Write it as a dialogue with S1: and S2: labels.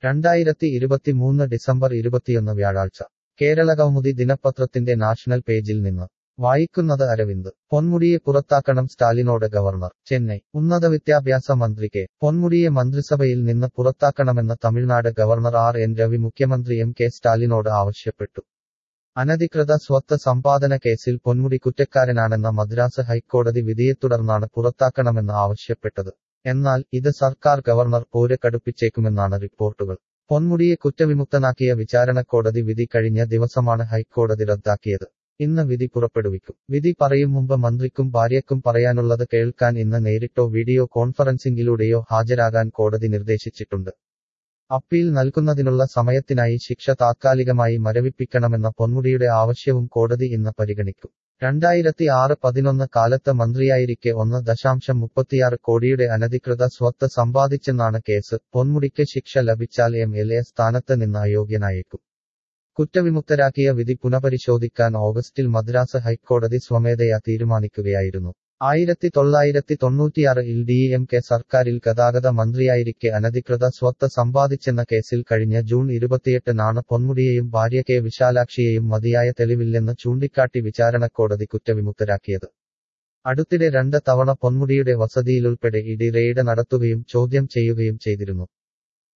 S1: രണ്ടായിരത്തി ഇരുപത്തിമൂന്ന് ഡിസംബർ ഇരുപത്തിയൊന്ന് വ്യാഴാഴ്ച കേരള കൗമുദി ദിനപത്രത്തിന്റെ നാഷണൽ പേജിൽ നിന്ന് വായിക്കുന്നത് അരവിന്ദ് പൊന്മുടിയെ പുറത്താക്കണം സ്റ്റാലിനോട് ഗവർണർ ചെന്നൈ ഉന്നത വിദ്യാഭ്യാസ മന്ത്രി കെ പൊന്മുടിയെ മന്ത്രിസഭയിൽ നിന്ന് പുറത്താക്കണമെന്ന് Tamil Nadu governor R N Ravi മുഖ്യമന്ത്രി എം കെ സ്റ്റാലിനോട് ആവശ്യപ്പെട്ടു അനധികൃത സ്വത്ത് സമ്പാദന കേസിൽ പൊന്മുടി കുറ്റക്കാരനാണെന്ന മദ്രാസ് ഹൈക്കോടതി വിധിയെ തുടർന്നാണ് പുറത്താക്കണമെന്ന് ആവശ്യപ്പെട്ടത് എന്നാൽ ഇത് സർക്കാർ ഗവർണർ പോര് കടുപ്പിച്ചേക്കുമെന്നാണ് റിപ്പോർട്ടുകൾ പൊന്മുടിയെ കുറ്റവിമുക്തനാക്കിയ വിചാരണക്കോടതി വിധി കഴിഞ്ഞ ദിവസമാണ് ഹൈക്കോടതി റദ്ദാക്കിയത് ഇന്ന് വിധി പുറപ്പെടുവിക്കും വിധി പറയും മുമ്പ് മന്ത്രിക്കും ഭാര്യയ്ക്കും പറയാനുള്ളത് കേൾക്കാൻ ഇന്ന് നേരിട്ടോ വീഡിയോ കോൺഫറൻസിംഗിലൂടെയോ ഹാജരാകാൻ കോടതി നിർദ്ദേശിച്ചിട്ടുണ്ട് അപ്പീൽ നൽകുന്നതിനുള്ള സമയത്തിനായി ശിക്ഷ താത്കാലികമായി മരവിപ്പിക്കണമെന്ന പൊന്മുടിയുടെ ആവശ്യവും കോടതി ഇന്ന് പരിഗണിക്കും രണ്ടായിരത്തി ആറ് പതിനൊന്ന് കാലത്ത് മന്ത്രിയായിരിക്കെ ഒന്ന് ദശാംശം മുപ്പത്തിയാറ് കോടിയുടെ അനധികൃത സ്വത്ത് സമ്പാദിച്ചെന്നാണ് കേസ് പൊന്മുടിക്ക് ശിക്ഷ ലഭിച്ചാൽ എം എൽ എ സ്ഥാനത്ത് നിന്ന് അയോഗ്യനായേക്കും കുറ്റവിമുക്തരാക്കിയ വിധി പുനഃപരിശോധിക്കാൻ ഓഗസ്റ്റിൽ മദ്രാസ് ഹൈക്കോടതി സ്വമേധയാ തീരുമാനിക്കുകയായിരുന്നു ആയിരത്തി തൊള്ളായിരത്തി തൊണ്ണൂറ്റിയാറിൽ ഡി എം കെ സർക്കാരിൽ ഗതാഗത മന്ത്രിയായിരിക്കെ അനധികൃത സ്വത്ത് സമ്പാദിച്ചെന്ന കേസിൽ കഴിഞ്ഞ ജൂൺ ഇരുപത്തിയെട്ടിനാണ് പൊന്മുടിയെയും ഭാര്യ കെ വിശാലാക്ഷിയെയും മതിയായ തെളിവില്ലെന്ന് ചൂണ്ടിക്കാട്ടി വിചാരണക്കോടതി കുറ്റവിമുക്തരാക്കിയത് അടുത്തിടെ രണ്ട് തവണ പൊന്മുടിയുടെ വസതിയിലുൾപ്പെടെ ഇഡി റെയ്ഡ് നടത്തുകയും ചോദ്യം ചെയ്യുകയും ചെയ്തിരുന്നു